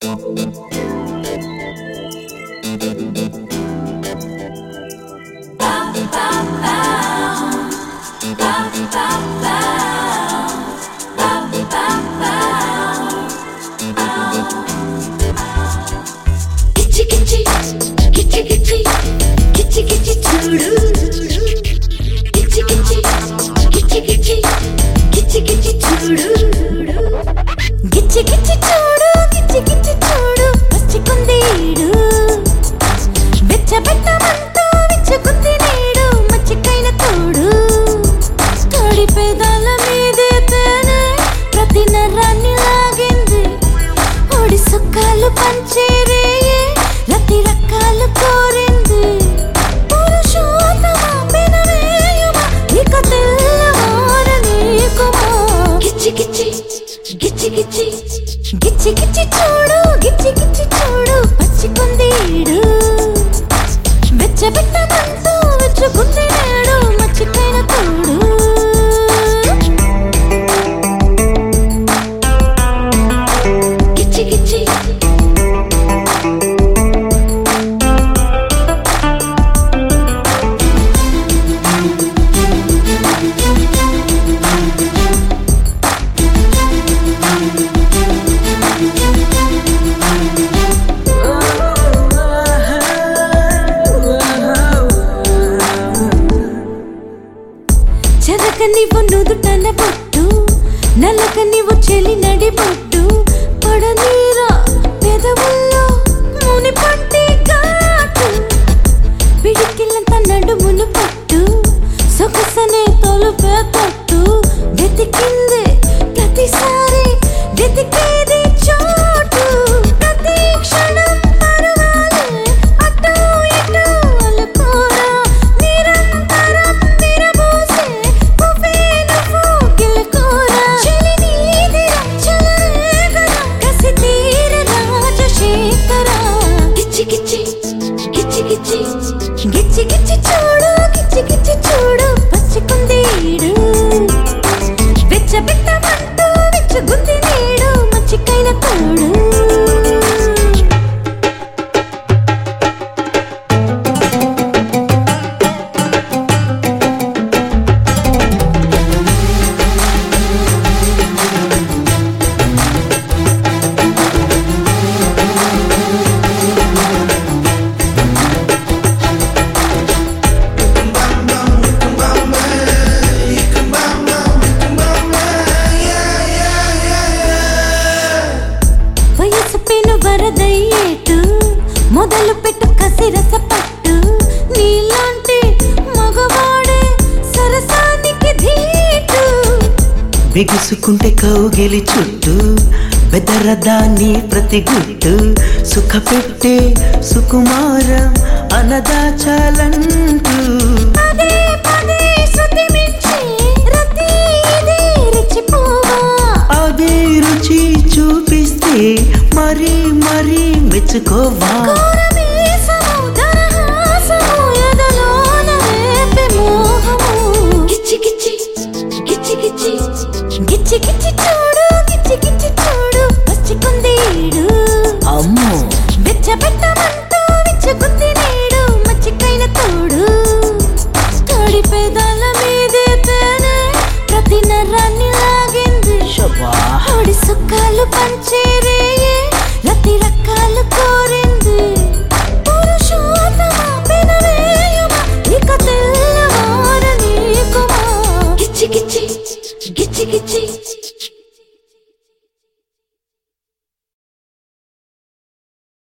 కిచ్చి కిచ్చి కిచ్చి కిచ్చి కిచ్చి కిచ్చి చూడు కిచ్చి కిచ్చి కిచ్చి కిచ్చి కిచ్చి కిచ్చి చూడు గిచ్చి గిచ్చి చూడు గిచ్చి గిచ్చి చూడు మచ్చికుందేడు వెచ్చబెట్టమంటూ విచ్చుకుంది నేడు మచ్చికైన తోడు తోడి పేదాల మీదే తేనె ప్రతి నరాన్ని లాగింది ఒడి సుఖాలు పంచేరే లతి రకాలు కోరింది పురుషోత్తమా పెనవేయుమా ఇక తెల్లవారనీకుమా గిచ్చి గిచ్చి గిచ్చి గిచ్చి గిచ్చి గిచ్చి చూడు గిచ్చి గిచ్చి చూడు పచ్చికుందేడు వెచ్చబెట్టమంటూ వెచ్చుకుంది నేడు మచ్చికైన తోడు గిచ్చి గిచ్చి చెరక నీవు నుదుటన బొట్టు నల్లక నీవు చెలి నడి బొట్టు పడనీరా పెదవుల్లో ముని పట్టి కాటు పిడికిలంత నడుమును పట్టు సొగసనే తొలుపే తట్టు వెతికింది ప్రతిసారి వెతికేది చోటు ప్రతి క్షణం పరువాలే అటు ఇటు అలుకోరా నిరంతరం విరబోసే పువ్వే నువ్వు గెలుకోరా చెలి నీదిరా చెలరేగరా కసి తీర రాజశేఖరా గిచ్చి గిచ్చి గిచ్చి గిచ్చి గిచ్చి గిచ్చి చూడు గిచ్చి గిచ్చి చూడు పచ్చికుందేడు వెచ్చబెట్టమంటూ వెచ్చగుంది నేడు మచ్చికైన తోడు వయసు పెను వరదయ్యేటు మొదలు పెట్టు కసిరస పట్టు నీలాంటి మగవాడే సరసానికి ధీటు బిగుసుకుంటే కౌగిలి చుట్టూ బెదరదాన్ని ప్రతి గుట్టు సుఖ పెట్టే సుకుమారం అనదాచాలంటూ పదే పదే శృతి మించి రతి ఇదే రెచ్చిపోవా అదే రుచి చూపిస్తే మరీ మరీ మెచ్చుకోవా కోర